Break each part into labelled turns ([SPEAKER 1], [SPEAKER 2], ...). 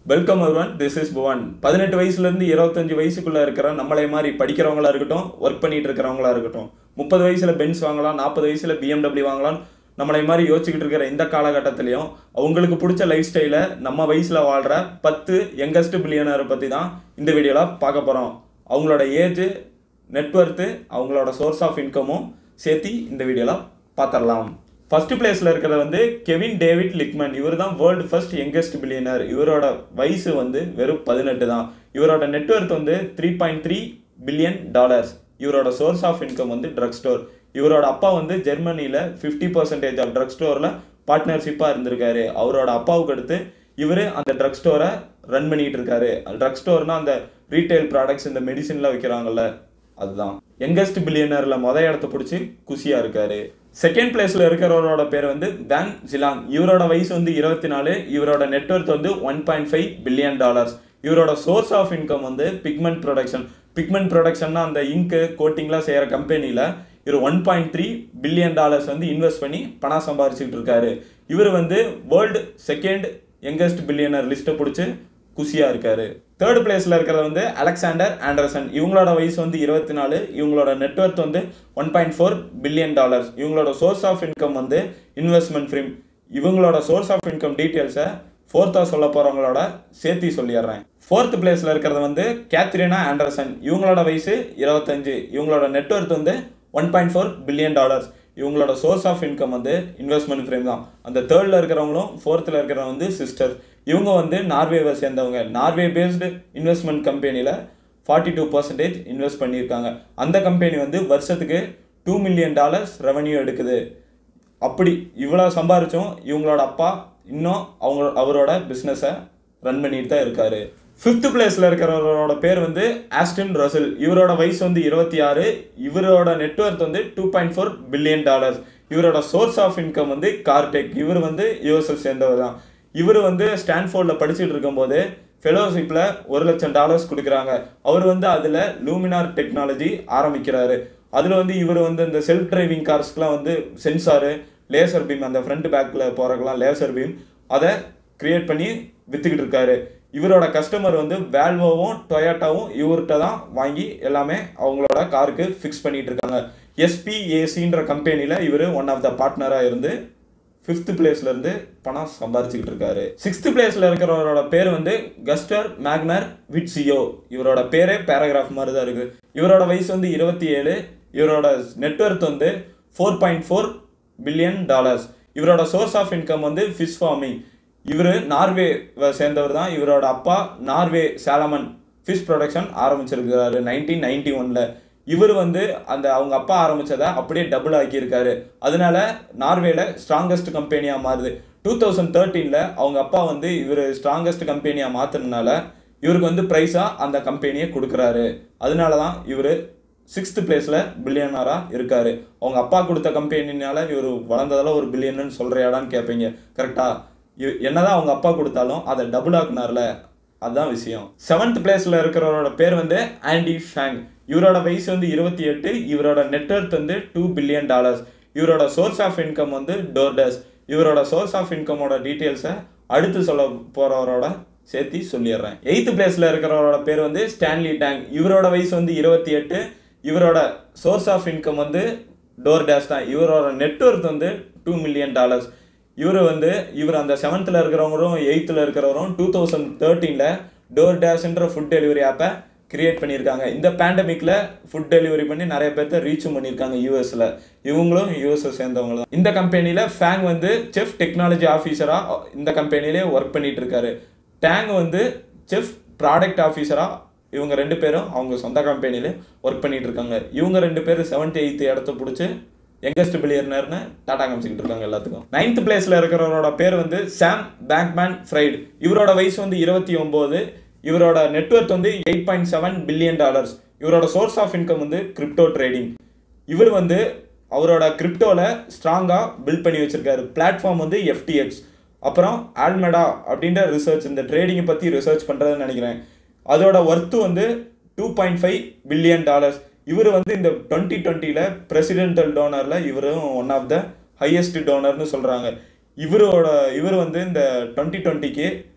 [SPEAKER 1] welcome ஒருவன் this is Bhuvan பதினெட்டு வயசுலேருந்து இருபத்தஞ்சு வயசுக்குள்ளே இருக்கிற நம்மளை மாதிரி படிக்கிறவங்களா இருக்கட்டும் ஒர்க் பண்ணிட்டு இருக்கிறவங்களா இருக்கட்டும் முப்பது வயசில் பென்ஸ் வாங்கலாம் நாற்பது வயசில் பிஎம்டபிள்யூ வாங்கலாம் நம்மளை மாதிரி யோசிச்சுக்கிட்டு இருக்கிற இந்த காலகட்டத்திலையும் அவங்களுக்கு பிடிச்ச லைஃப் ஸ்டைலை நம்ம வயசில் வாழ்கிற பத்து யங்கஸ்ட் பில்லியனரை பற்றி தான் இந்த வீடியோவில் பார்க்க போகிறோம் அவங்களோட ஏஜ் நெட்ஒர்த்து அவங்களோட சோர்ஸ் ஆஃப் இன்கமும் சேர்த்து இந்த வீடியோவில் பார்த்துடலாம் ஃபர்ஸ்ட் பிளேஸில் இருக்கிறது வந்து கெவின் டேவிட் லிக்மன் இவர் தான் வேர்ல்டு ஃபர்ஸ்ட் யங்கஸ்ட் பில்லியனர் இவரோட வயசு வந்து வெறும் பதினெட்டு தான் இவரோட நெட்ஒர்க் வந்து three point three billion dollars இவரோட சோர்ஸ் ஆஃப் இன்கம் வந்து ட்ரக் ஸ்டோர் இவரோட அப்பா வந்து ஜெர்மனியில் ஃபிஃப்டி பர்சன்டேஜ் ஆஃப் ட்ரக் ஸ்டோரில் பார்ட்னர்ஷிப்பாக இருந்திருக்காரு அவரோட அப்பாவுக்கு அடுத்து இவர் அந்த ட்ரக் ஸ்டோரை ரன் பண்ணிட்டு இருக்காரு ட்ரக் ஸ்டோர்னா அந்த ரீட்டைல் ப்ராடக்ட்ஸ் இந்த மெடிசின்லாம் விற்கிறாங்கல்ல அதுதான் யங்கஸ்ட் பில்லியனரில் மொதல் இடத்த பிடிச்சி குஷியாக இருக்காரு செகண்ட் பிளேஸில் இருக்கிறவரோட பேர் வந்து பேங் ஜிலாங் இவரோட வயசு வந்து இருபத்தி நாலு இவரோட நெட்ஒர்க் வந்து one point five billion dollars இவரோட சோர்ஸ் ஆஃப் இன்கம் வந்து பிக்மெண்ட் ப்ரொடக்ஷன் பிக்மெண்ட் ப்ரொடக்ஷன்னா அந்த இங்கு கோட்டிங்லாம் செய்கிற கம்பெனியில் இவர் one point three billion dollars வந்து இன்வெஸ்ட் பண்ணி பணம் சம்பாரிச்சுட்டு இருக்காரு இவர் வந்து வேர்ல்டு செகண்ட் யங்கஸ்ட் பில்லியனர் லிஸ்ட்டை பிடிச்சி குஷியாக இருக்காரு தேர்ட் பிளேஸில் இருக்கிறது வந்து அலெக்சாண்டர் ஆண்டர்சன் இவங்களோட வயசு வந்து இருபத்தி நாலு இவங்களோட நெட்ஒர்க் வந்து one point four billion dollars இவங்களோட சோர்ஸ் ஆஃப் இன்கம் வந்து இன்வெஸ்ட்மெண்ட் ஃப்ரீம் இவங்களோட சோர்ஸ் ஆஃப் இன்கம் டீட்டெயில்ஸை ஃபோர்த்தாக சொல்ல போகிறவங்களோட சேர்த்தி சொல்லிடுறேன் ஃபோர்த் பிளேஸில் இருக்கிறது வந்து கேத்ரினா ஆண்டர்சன் இவங்களோட வயசு இருபத்தஞ்சு இவங்களோட நெட்ஒர்க் வந்து one point four billion dollars இவங்களோட சோர்ஸ் ஆஃப் இன்கம் வந்து இன்வெஸ்ட்மெண்ட் ஃப்ரேம் தான் அந்த தேர்டில் இருக்கிறவங்களும் ஃபோர்த்தில் இருக்கிறவங்க வந்து சிஸ்டர் இவங்க வந்து நார்வேவை சேர்ந்தவங்க நார்வே பேஸ்டு இன்வெஸ்ட்மெண்ட் கம்பெனியில் ஃபார்ட்டி டூ பர்சன்டேஜ் இன்வெஸ்ட் பண்ணியிருக்காங்க அந்த கம்பெனி வந்து வருஷத்துக்கு டூ மில்லியன் டாலர்ஸ் ரெவன்யூ எடுக்குது அப்படி இவ்வளோ சம்பாரிச்சும் இவங்களோட அப்பா இன்னும் அவங்க அவரோட பிஸ்னஸை ரன் பண்ணிட்டு தான் இருக்காரு ஃபிஃப்த் பிளேஸில் இருக்கிறவரோட பேர் வந்து ஆஸ்டின் ரசல் இவரோட வயசு வந்து இருபத்தி ஆறு இவரோட நெட்ஒர்க் வந்து two point four billion dollars இவரோட சோர்ஸ் ஆஃப் இன்கம் வந்து கார்டெக் இவர் வந்து யூஎஸ்எல் சேர்ந்தவர் தான் இவர் வந்து ஸ்டான்ஃபோர்டில் படிச்சுட்டு இருக்கும்போது ஃபெலோஷிப்பில் ஒரு லட்சம் டாலர்ஸ் கொடுக்குறாங்க அவர் வந்து அதில் லூமினார் டெக்னாலஜி ஆரம்பிக்கிறாரு அதில் வந்து இவர் வந்து இந்த செல்ஃப் டிரைவிங் கார்ஸ்க்குலாம் வந்து சென்சாரு லேசர் பீம் அந்த ஃப்ரண்ட் பேக்கில் போகிறக்கெல்லாம் லேசர் பீம் அதை கிரியேட் பண்ணி விற்றுக்கிட்டு இருக்காரு இவரோட கஸ்டமர் வந்து வேல்வோவும் டொயாட்டாவும் இவர்கிட்ட தான் வாங்கி எல்லாமே அவங்களோட காருக்கு ஃபிக்ஸ் பண்ணிட்டு இருக்காங்க எஸ்பிஏசின்ற கம்பெனியில் இவர் ஒன் ஆஃப் த பார்ட்னராக இருந்து ஃபிஃப்த் பிளேஸ்ல இருந்து பணம் சம்பாரிச்சுக்கிட்டு இருக்காரு சிக்ஸ்த் பிளேஸ்ல இருக்கிறவரோட பேர் வந்து கஸ்டர் மேக்னர் விட்சியோ இவரோட பேரே பேராகிராஃப் மாதிரி தான் இருக்கு இவரோட வயசு வந்து இருபத்தி ஏழு இவரோட நெட்ஒர்க் வந்து four point four billion dollars இவரோட சோர்ஸ் ஆஃப் இன்கம் வந்து ஃபிஷ் ஃபார்மிங் இவர் நார்வே சேர்ந்தவர் தான் இவரோட அப்பா நார்வே சாலமன் ஃபிஷ் ப்ரொடக்ஷன் ஆரம்பிச்சிருக்கிறாரு நைன்டீன் நைன்டி ஒன்ல இவர் வந்து அந்த அவங்க அப்பா ஆரம்பிச்சதை அப்படியே டபுள் ஆக்கியிருக்காரு அதனால நார்வேல ஸ்ட்ராங்கஸ்ட் கம்பெனியாக மாறுது டூ தௌசண்ட் தேர்ட்டீனில் அவங்க அப்பா வந்து இவர் ஸ்ட்ராங்கஸ்ட் கம்பெனியாக மாற்றினால இவருக்கு வந்து ப்ரைஸாக அந்த கம்பெனியை கொடுக்குறாரு அதனால தான் இவர் சிக்ஸ்த் பிளேஸில் பில்லியனராக இருக்காரு அவங்க அப்பா கொடுத்த கம்பெனினால இவர் வளர்ந்ததால ஒரு பில்லியன்னு சொல்கிறியாடான்னு கேட்பீங்க கரெக்டாக என்னதான் அவங்க அப்பா கொடுத்தாலும் அதை டபுள் ஆக்குனார்ல அதுதான் விஷயம் செவன்த் பிளேஸில் இருக்கிறவரோட பேர் வந்து ஆண்டி ஃபேங் இவரோட வயசு வந்து இருபத்தி எட்டு இவரோட நெட்ஒர்க் வந்து டூ பில்லியன் டாலர்ஸ் இவரோட சோர்ஸ் ஆஃப் இன்கம் வந்து டோர்டஸ் இவரோட சோர்ஸ் ஆஃப் இன்கமோட டீட்டெயில்ஸை அடுத்து சொல்ல போகிறவரோட சேர்த்தி சொல்லிடுறேன் எயித்து பிளேஸில் இருக்கிறவரோட பேர் வந்து ஸ்டான்லி டேங் இவரோட வயசு வந்து இருபத்தி எட்டு இவரோட சோர்ஸ் ஆஃப் இன்கம் வந்து டோர் டேஷ் தான் இவரோட நெட்ஒர்க் வந்து டூ மில்லியன் டாலர்ஸ் இவர் வந்து இவர் அந்த செவன்த்தில் இருக்கிறவங்களும் எயித்தில் இருக்கிறவரும் டூ தௌசண்ட் தேர்ட்டீனில் டோர் டேஷ்ன்ற ஃபுட் டெலிவரி ஆப்பை கிரியேட் பண்ணியிருக்காங்க இந்த பேண்டமிக்கில் ஃபுட் டெலிவரி பண்ணி நிறைய பேர்த்த ரீச்சும் பண்ணியிருக்காங்க யூஎஸில் இவங்களும் யூஎஸை சேர்ந்தவங்க தான் இந்த கம்பெனியில் ஃபேங் வந்து செஃப் டெக்னாலஜி ஆஃபீஸராக இந்த கம்பெனிலே ஒர்க் பண்ணிட்டு இருக்காரு டேங் வந்து செஃப் ப்ராடக்ட் ஆஃபீஸராக இவங்க ரெண்டு பேரும் அவங்க சொந்த கம்பெனிலே ஒர்க் பண்ணிட்டு இருக்காங்க இவங்க ரெண்டு பேரும் செவன்த் எயித்து இடத்த பிடிச்சி யங்கஸ்ட் பில்லியர்னர்னு டாடா காமிச்சிக்கிட்டு இருக்காங்க எல்லாத்துக்கும் நைன்த் பிளேஸ்ல இருக்கிறவரோட பேர் வந்து சாம் பேங்க்மேன் ஃப்ரைடு இவரோட வயசு வந்து இருபத்தி ஒன்பது இவரோட நெட்ஒர்க் வந்து eight point seven billion dollars இவரோட சோர்ஸ் ஆஃப் இன்கம் வந்து கிரிப்டோ ட்ரேடிங் இவர் வந்து அவரோட கிரிப்டோவில் ஸ்ட்ராங்காக பில்ட் பண்ணி வச்சிருக்காரு பிளாட்ஃபார்ம் வந்து எஃப்டிஎக்ஸ் அப்புறம் ஆல்மெடா அப்படின்ற ரிசர்ச் இந்த ட்ரேடிங்கை பற்றி ரிசர்ச் பண்ணுறதுன்னு நினைக்கிறேன் அதோட ஒர்த்து வந்து two point five billion dollars இவர் வந்து இந்த டுவெண்ட்டி டுவெண்ட்டியில் பிரசிடென்டல் டோனரில் இவரும் ஒன் ஆஃப் த ஹையஸ்ட் டோனர்னு சொல்கிறாங்க இவரோட இவர் வந்து இந்த டுவெண்ட்டி டுவெண்ட்டிக்கு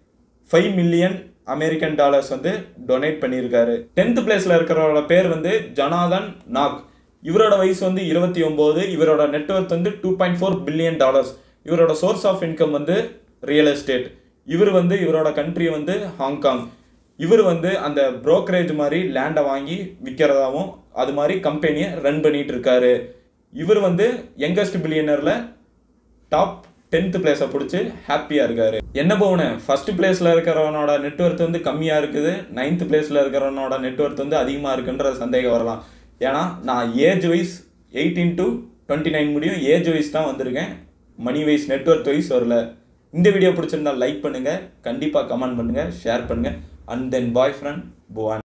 [SPEAKER 1] ஃபைவ் மில்லியன் அமெரிக்கன் டாலர்ஸ் வந்து டொனேட் பண்ணியிருக்காரு டென்த் பிளேஸ்ல இருக்கிறவரோட பேர் வந்து ஜனாதன் நாக் இவரோட வயசு வந்து இருபத்தி ஒம்பது இவரோட நெட்ஒர்க் வந்து two point four billion dollars இவரோட சோர்ஸ் ஆஃப் இன்கம் வந்து ரியல் எஸ்டேட் இவர் வந்து இவரோட கண்ட்ரி வந்து ஹாங்காங் இவர் வந்து அந்த brokerage மாதிரி லேண்டை வாங்கி விற்கிறதாவும் அது மாதிரி கம்பெனியை ரன் பண்ணிட்டு இருக்காரு இவர் வந்து யங்கஸ்ட் பில்லியனரில் டாப் டென்த் பிளேஸை பிடிச்சி ஹாப்பியாக இருக்காரு என்ன போன ஃபர்ஸ்ட் பிளேஸில் இருக்கிறவனோட நெட்ஒர்க் வந்து கம்மியாக இருக்குது நைன்த் பிளேஸில் இருக்கிறவனோட நெட்ஒர்க் வந்து அதிகமாக இருக்குன்ற சந்தேகம் வரலாம் ஏன்னா நான் age wise eighteen to twenty nine முடியும் ஏஜ் வைஸ் தான் வந்திருக்கேன் மணி வைஸ் நெட்ஒர்க் வைஸ் வரல இந்த வீடியோ பிடிச்சிருந்தா லைக் பண்ணுங்கள் கண்டிப்பாக கமெண்ட் பண்ணுங்கள் ஷேர் பண்ணுங்கள் அண்ட் தென் பாய் ஃப்ரெண்ட் புவான்